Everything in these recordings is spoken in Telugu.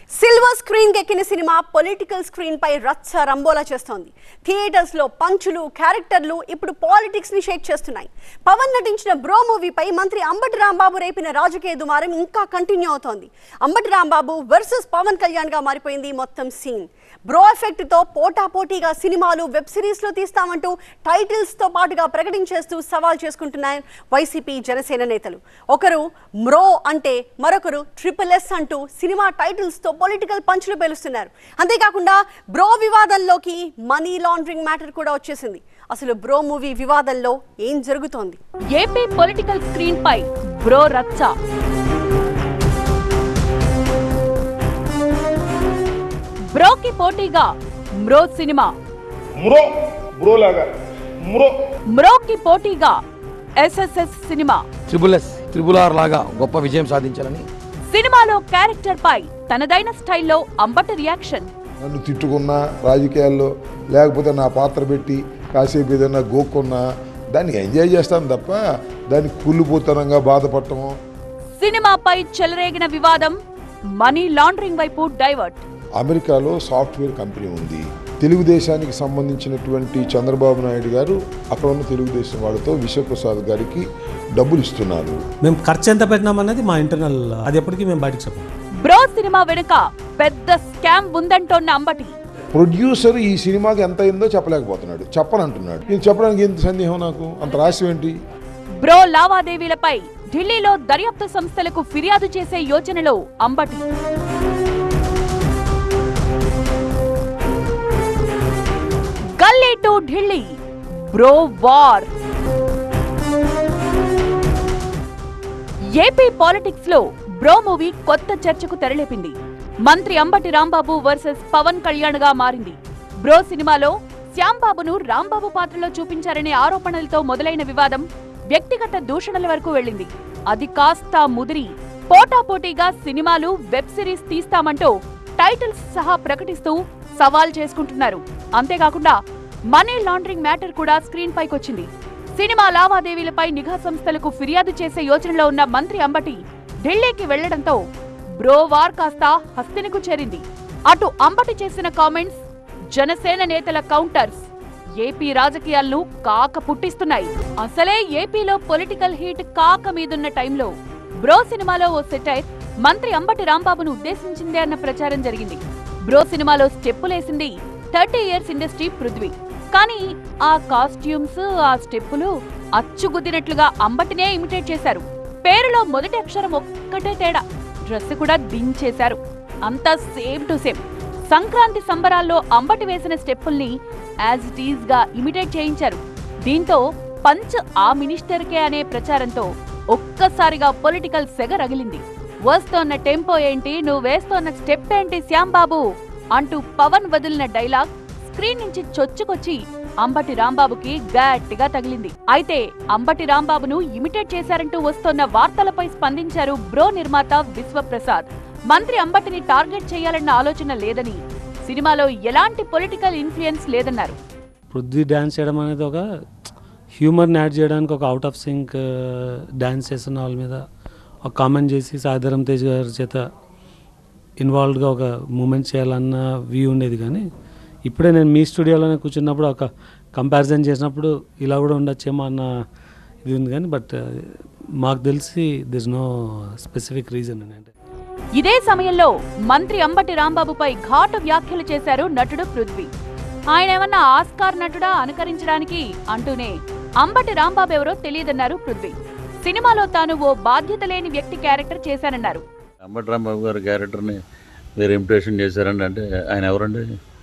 సిల్వర్ స్క్రీన్ ఎక్కిన సినిమా పొలిటికల్ స్క్రీన్ పై రచ్చ రంబోలా చేస్తోంది థియేటర్స్ లో పంచులు క్యారెక్టర్లు ఇప్పుడు పాలిటిక్స్ ని షేక్ చేస్తున్నాయి పవన్ నటించిన బ్రో మూవీపై మంత్రి అంబటి రాంబాబు రేపిన రాజకీయ దుమారం ఇంకా కంటిన్యూ అవుతోంది అంబటి రాంబాబు వర్సెస్ పవన్ కళ్యాణ్ గా మారిపోయింది మొత్తం సీన్ బ్రో ఎఫెక్ట్ తో పోటాపోటీగా సినిమాలు వెబ్ సిరీస్ లో తీస్తామంటూ టైటిల్స్ తో పాటుగా ప్రకటించేస్తూ సవాల్ చేసుకుంటున్నాయి వైసీపీ జనసేన నేతలు ఒకరు మ్రో అంటే మరొకరు ట్రిపుల్ ఎస్ అంటూ సినిమా టైటిల్స్ తో పొలిటికల్ పంచులు పేలుస్తున్నారు అంతేకాకుండా బ్రో వివాదంలోకి మనీ లాండరింగ్ మ్యాటర్ కూడా వచ్చేసింది అసలు బ్రో మూవీ వివాదంలో ఏం జరుగుతోంది ఏపీ పొలిటికల్ స్క్రీన్ పై బ్రో రచ్చ బ్రోకి పోటీగా మ్రో సినిమా మురో బ్రో లాగా మురో మ్రోకి పోటీగా S S S cinema triple S triple R లాగా గొప్ప విజయం సాధించాలని సినిమాలో క్యారెక్టర్ పై తనదైన స్టైల్లో అంబటి రియాక్షన్ నన్ను తిట్టుకున్నా రాజకీయాల్లో లేకపోతే నా పాత్ర పెట్టి కాసేపు ఏదైనా గోక్కున్నా దాన్ని ఎంజాయ్ చేస్తాను తప్ప దాన్ని కుళ్ళిపోతనంగా బాధపడటము సినిమాపై చెలరేగిన వివాదం మనీ లాండరింగ్ వైపు డైవర్ట్ అమెరికాలో సాఫ్ట్వేర్ కంపెనీ ఉంది తెలుగుదేశానికి సంబంధించినటువంటి చంద్రబాబు నాయుడు గారు అక్కడ ఉన్న తెలుగుదేశం వాళ్ళతో విశ్వప్రసాద్ గారికి డబ్బులు ఇస్తున్నారు మేము ఖర్చు ఎంత పెట్టినామన్నది మా ఇంటర్నల్ అది ఎప్పటికీ మేము బయటకు చెప్పం బ్రో సినిమా వెనుక పెద్ద స్కామ్ ఉందంటోన్న అంబటి ప్రొడ్యూసర్ ఈ సినిమాకి ఎంత అయిందో చెప్పలేకపోతున్నాడు చెప్పనంటున్నాడు నేను చెప్పడానికి ఎంత సందేహం నాకు అంత రహస్యం ఏంటి బ్రో లావాదేవీలపై ఢిల్లీలో దర్యాప్తు సంస్థలకు ఫిర్యాదు చేసే యోచనలో Ambati gully to Delhi bro war AP politics లో బ్రో మూవీ కొత్త చర్చకు తెరలేపింది మంత్రి అంబటి రాంబాబు వర్సెస్ పవన్ కళ్యాణ్ గా మారింది బ్రో సినిమాలో శ్యాంబాబును రాంబాబు పాత్రలో చూపించారనే ఆరోపణలతో మొదలైన వివాదం వ్యక్తిగత దూషణల వరకు వెళ్ళింది అది కాస్త ముదిరి పోటాపోటీగా సినిమాలు వెబ్ సిరీస్ తీస్తామంటూ టైటిల్స్ సహా ప్రకటిస్తూ సవాల్ చేసుకుంటున్నారు అంతేకాకుండా మనీ లాండరింగ్ మ్యాటర్ కూడా స్క్రీన్ పైకొచ్చింది సినిమా లావాదేవీలపై నిఘా సంస్థలకు ఫిర్యాదు చేసే యోచనలో ఉన్న మంత్రి అంబటి ఢిల్లీకి వెళ్లడంతో బ్రో వార్ కాస్త హస్తినకు చేరింది అటు అంబటి చేసిన కామెంట్స్ జనసేన నేతల కౌంటర్స్ ఏపీ రాజకీయాలను కాక పుట్టిస్తున్నాయి అసలే ఏపీలో పొలిటికల్ హీట్ కాక మీదున్న టైంలో బ్రో సినిమాలో ఓ సెటైర్ మంత్రి అంబటి రాంబాబును ఉద్దేశించిందే అన్న ప్రచారం జరిగింది బ్రో సినిమాలో స్టెప్పులేసింది థర్టీ ఇయర్స్ ఇండస్ట్రీ పృథ్వీ కానీ ఆ కాస్ట్యూమ్స్ ఆ స్టెప్పులు అచ్చుగుద్దినట్లుగా అంబటినే ఇమిటేట్ చేశారు పేరులో మొదటి అక్షరం ఒక్కటే తేడా డ్రెస్ కూడా దించేశారు అంతా సేమ్ టు సేమ్ సంక్రాంతి సంబరాల్లో అంబటి వేసిన స్టెప్పుల్ని యాజ్ ఇట్ ఈజ్ గా ఇమిటేట్ చేయించారు దీంతో పంచ్ ఆ మినిస్టర్కే అనే ప్రచారంతో ఒక్కసారిగా పొలిటికల్ సెగ రగిలింది వస్తోన్న టెంపో ఏంటి నువ్వు వేస్తోన్న స్టెప్ ఏంటి శ్యాంబాబు అంటూ పవన్ వదిలిన డైలాగ్ స్క్రీన్ నుంచి చొచ్చుకొచ్చి అంబటి రాంబాబుకి గట్టిగా తగిలింది అయితే అంబటి రాంబాబును ఇమిటేట్ చేశారంటూ వస్తోన్న వార్తలపై స్పందించారు బ్రో నిర్మాత విశ్వప్రసాద్ మంత్రి అంబటిని టార్గెట్ చేయాలన్న ఆలోచన లేదని సినిమాలో ఎలాంటి పొలిటికల్ ఇన్ఫ్లుయెన్స్ లేదన్నారు పృథ్వీ డ్యాన్స్ చేయడం అనేది ఒక హ్యూమర్ని యాడ్ చేయడానికి ఒక అవుట్ ఆఫ్ సింక్ డ్యాన్స్ చేస్తున్న వాళ్ళ మీద ఒక కామెంట్ చేసి సాయిధరం తేజ్ గారి చేత ఇన్వాల్వ్డ్గా ఒక మూమెంట్ చేయాలన్న వ్యూ ఉండేది కానీ ఇప్పుడే నేను మీ స్టూడియోలోనే కూర్చున్నప్పుడు ఒక కంపారిజన్ చేసినప్పుడు ఇలా కూడా ఉండొచ్చేమో అన్న ఇది ఉంది కానీ బట్ మాకు తెలిసి దిస్ నో స్పెసిఫిక్ రీజన్ అంటే ఇదే సమయంలో మంత్రి అంబటి రాంబాబుపై ఘాటు వ్యాఖ్యలు చేశారు నటుడు పృథ్వీ ఆయన ఏమన్నా ఆస్కార్ నటుడా అనుకరించడానికి అంటూనే అంబటి రాంబాబు ఎవరో తెలియదన్నారు పృథ్వీ సినిమాలో తాను ఓ బాధ్యత లేని వ్యక్తి క్యారెక్టర్ చేశానన్నారు అంబటి రాంబాబు గారి క్యారెక్టర్ని మీరు ఇమిటేషన్ చేశారండి అంటే ఆయన ఎవరండి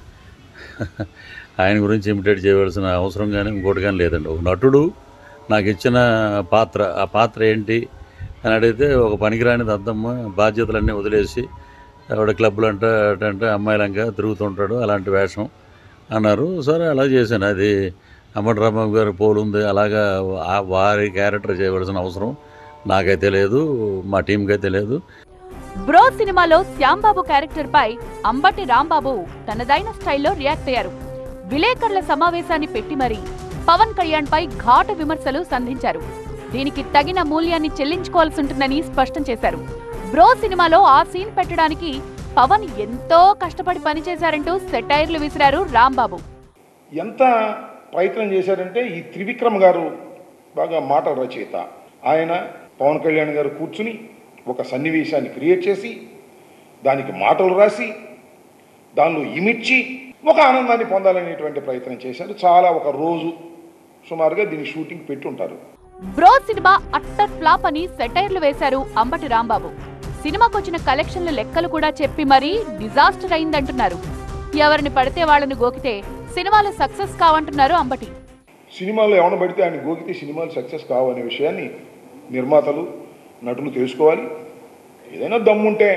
ఆయన గురించి ఇమిటేట్ చేయవలసిన అవసరం కానీ ఇంకోటి కానీ లేదండి ఒక నటుడు నాకు ఇచ్చిన పాత్ర ఆ పాత్ర ఏంటి అని అడిగితే ఒక పనికిరానిది అద్దమ్మ బాధ్యతలన్నీ వదిలేసి ఆవిడ క్లబ్లు అంటే అంటే అమ్మాయిలంగా తిరుగుతుంటాడు అలాంటి వేషం అన్నారు సరే అలా చేశాను అది అంబటి రాంబాబు గారి పోలు ఉంది అలాగా ఆ- వారి క్యారెక్టర్ చేయవలసిన అవసరం నాకైతే లేదు మా టీంకి అయితే లేదు బ్రో సినిమాలో శ్యాంబాబు క్యారెక్టర్ పై అంబటి రాంబాబు తనదైన స్టైల్లో రియాక్ట్ అయ్యారు విలేకరుల సమావేశాన్ని పెట్టి మరీ పవన్ కళ్యాణ్ పై ఘాటు విమర్శలు సంధించారు దీనికి తగిన మూల్యాన్ని చెల్లించుకోవాల్సి ఉంటుందని స్పష్టం చేశారు బ్రో సినిమాలో ఆ సీన్ పెట్టడానికి పవన్ ఎంతో కష్టపడి పనిచేశారంటూ సెటైర్లు విసిరారు రాంబాబు ఎంత ప్రయత్నం చేశారంటే ఈ త్రివిక్రమ్ గారు బాగా మాటల రచయిత ఆయన పవన్ కళ్యాణ్ గారు కూర్చుని ఒక సన్నివేశాన్ని క్రియేట్ చేసి దానికి మాటలు రాసి దానిలో ఇమిడ్చి ఒక ఆనందాన్ని పొందాలనేటువంటి ప్రయత్నం చేశారు చాలా ఒక రోజు సుమారుగా దీని షూటింగ్ పెట్టి ఉంటారు బ్రో సినిమా అట్టర్ ఫ్లాప్ అని సెటైర్లు వేశారు అంబటి రాంబాబు సినిమాకొచ్చిన కలెక్షన్ల లెక్కలు కూడా చెప్పి మరీ డిజాస్టర్ అయిందంటున్నారు ఎవరిని పడితే వాళ్ళని గోకితే సినిమాలు సక్సెస్ కావంటున్నారు అంబటి సినిమాలో ఎవరిని పడితే ఆయన గోకితే సినిమాలు సక్సెస్ కావు అనే విషయాన్ని నిర్మాతలు నటులు తెలుసుకోవాలి ఏదైనా దమ్ముంటే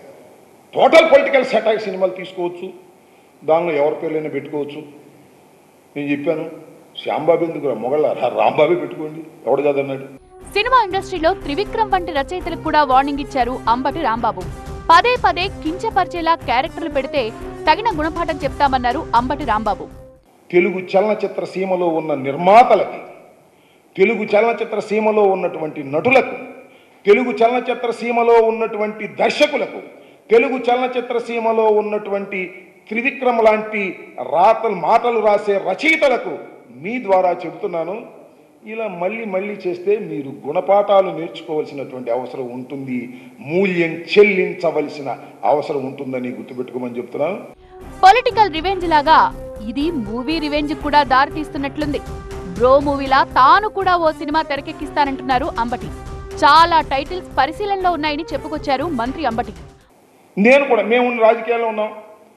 టోటల్ పొలిటికల్ సెటాక్ సినిమాలు తీసుకోవచ్చు దానిలో ఎవరి పేర్లైనా పెట్టుకోవచ్చు నేను చెప్పాను శ్యాంబాబు ఎందుకు మొగళ్ళ రాంబాబే పెట్టుకోండి ఎవడు చదన్నాడు సినిమా ఇండస్ట్రీలో త్రివిక్రమ్ వంటి రచయితలకు కూడా వార్నింగ్ ఇచ్చారు అంబటి రాంబాబు పదే పదే కించపరిచేలా క్యారెక్టర్లు పెడితే తగిన గుణపాఠం చెప్తామన్నారు అంబటి రాంబాబు తెలుగు చలనచిత్ర సీమలో ఉన్న నిర్మాతలకి తెలుగు చలనచిత్ర సీమలో ఉన్నటువంటి నటులకు తెలుగు చలనచిత్ర సీమలో ఉన్నటువంటి దర్శకులకు తెలుగు చలనచిత్ర సీమలో ఉన్నటువంటి త్రివిక్రమ్ లాంటి రాతలు మాటలు రాసే రచయితలకు మీ ద్వారా చెబుతున్నాను ఇలా మళ్ళీ మళ్ళీ చేస్తే మీరు గుణపాఠాలు నేర్చుకోవాల్సినటువంటి అవసరం ఉంటుంది మూల్యం చెల్లించవలసిన అవసరం ఉంటుందని గుర్తుపెట్టుకోమని చెప్తున్నాను పొలిటికల్ రివెంజ్ లాగా ఇది మూవీ రివెంజ్ కూడా దారితీస్తున్నట్లుంది బ్రో మూవీలా తాను కూడా ఓ సినిమా తెరకెక్కిస్తానంటున్నారు అంబటి చాలా టైటిల్స్ పరిశీలనలో ఉన్నాయని చెప్పుకొచ్చారు మంత్రి అంబటి నేను కూడా మేము ఉన్న రాజకీయాల్లో ఉన్నాం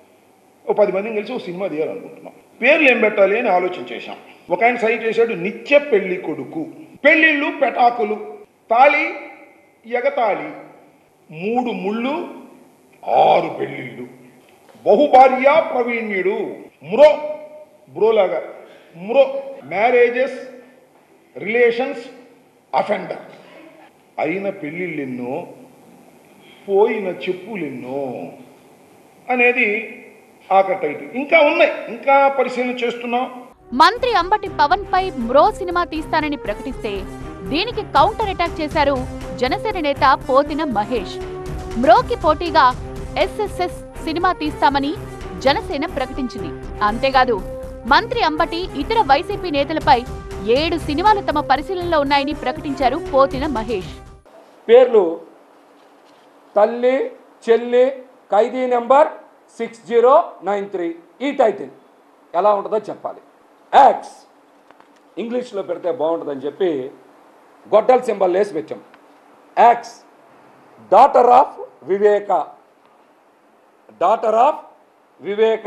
ఓ పది మందిని కలిసి ఒక సినిమా తీయాలనుకుంటున్నాం పేర్లు ఏం పెట్టాలి అని ఆలోచన చేశాం ఒక ఆయన సై చేశాడు నిత్య పెళ్లి కొడుకు పెళ్ళిళ్ళు పెటాకులు తాళి ఎగతాళి మూడు ముళ్ళు ఆరు పెళ్ళిళ్ళు బహుభార్య ప్రవీణ్యుడు మురో బ్రోలాగా మురో మ్యారేజెస్ రిలేషన్స్ అఫెండర్ అయిన పెళ్ళిళ్ళెన్నో పోయిన చెప్పులెన్నో అనేది ఆఖరి టైటిల్ ఇంకా ఉన్నాయి ఇంకా పరిశీలన చేస్తున్నాం మంత్రి అంబటి పవన్ పై మ్రో సినిమా తీస్తానని ప్రకటిస్తే దీనికి కౌంటర్ అటాక్ చేశారు జనసేన నేత పోతిన మహేష్ మ్రోకి పోటీగా ఎస్ఎస్ఎస్ సినిమా తీస్తామని జనసేన ప్రకటించింది అంతేకాదు మంత్రి అంబటి ఇతర వైసీపీ నేతలపై ఏడు సినిమాలు తమ పరిశీలనలో ఉన్నాయని ప్రకటించారు పోతిన మహేష్ పేర్లు తల్లి చెల్లి Khaidi number six zero nine three ఈ టైటిల్ ఎలా ఉంటుందో చెప్పాలి యాక్స్ ఇంగ్లీష్లో పెడితే బాగుంటుందని చెప్పి గొడ్డల సింబల్ వేసి పెట్టాం axe daughter of Viveka daughter of Viveka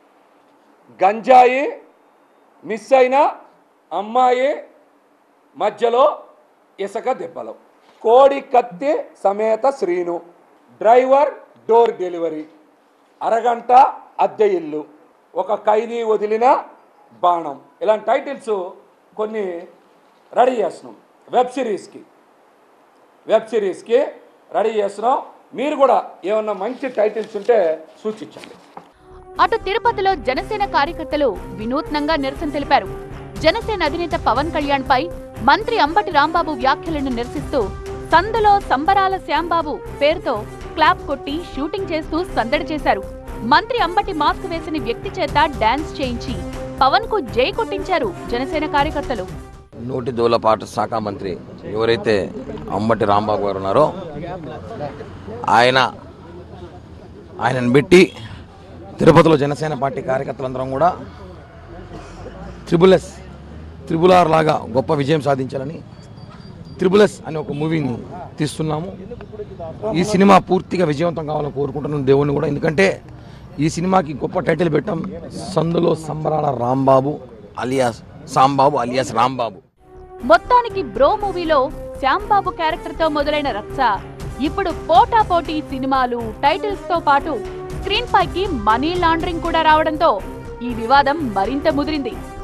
గంజాయి మిస్ అయిన అమ్మాయి మధ్యలో ఇసుక దెబ్బలు కోడి కత్తి సమేత శ్రీను డ్రైవర్ డోర్ డెలివరీ అరగంట అద్దె ఇల్లు ఒక ఖైదీ వదిలిన బాణం ఇలాంటి టైటిల్స్ కొన్ని రెడీ చేస్తున్నాం వెబ్ సిరీస్కి వెబ్ సిరీస్కి రెడీ చేస్తున్నాం మీరు కూడా ఏమన్నా మంచి టైటిల్స్ ఉంటే సూచించండి అటు తిరుపతిలో జనసేన కార్యకర్తలు వినూత్నంగా నిరసన తెలిపారు జనసేన అధినేత పవన్ కళ్యాణ్ పై మంత్రి అంబటి రాంబాబు వ్యాఖ్యలను నిరసిస్తూ సందులో సంబరాల శ్యాంబాబు పేరుతో క్లాప్ కొట్టి షూటింగ్ చేస్తూ సందడి చేశారు మంత్రి అంబటి మాస్క్ వేసిన వ్యక్తి చేత డాన్స్ చేయించి పవన్ కు జై కొట్టించారు జనసేన కార్యకర్తలు నోటి దూలపాట శాఖ మంత్రి ఎవరైతే అంబటి రాంబాబు గారు ఉన్నారో ఆయన ఆయనను పెట్టి తిరుపతిలో జనసేన పార్టీ కార్యకర్తలందరం కూడా త్రిబుల్ ఎస్ త్రిబుల్ ఆర్ లాగా గొప్ప విజయం సాధించాలని త్రిబుల్ ఎస్ అనే ఒక మూవీని తీస్తున్నాము ఈ సినిమా పూర్తిగా విజయవంతం కావాలని కోరుకుంటున్నాను దేవుణ్ణి కూడా ఎందుకంటే ఈ సినిమాకి గొప్ప టైటిల్ పెట్టాం సందులో సంబరాల రాంబాబు అలియాస్ సాంబాబు అలియాస్ రాంబాబు మొత్తానికి బ్రో మూవీలో శ్యాంబాబు క్యారెక్టర్ తో మొదలైన రచ్చ ఇప్పుడు పోటాపోటీ సినిమాలు టైటిల్స్ తో పాటు స్క్రీన్ పైకి మనీ లాండరింగ్ కూడా రావడంతో ఈ వివాదం మరింత ముదిరింది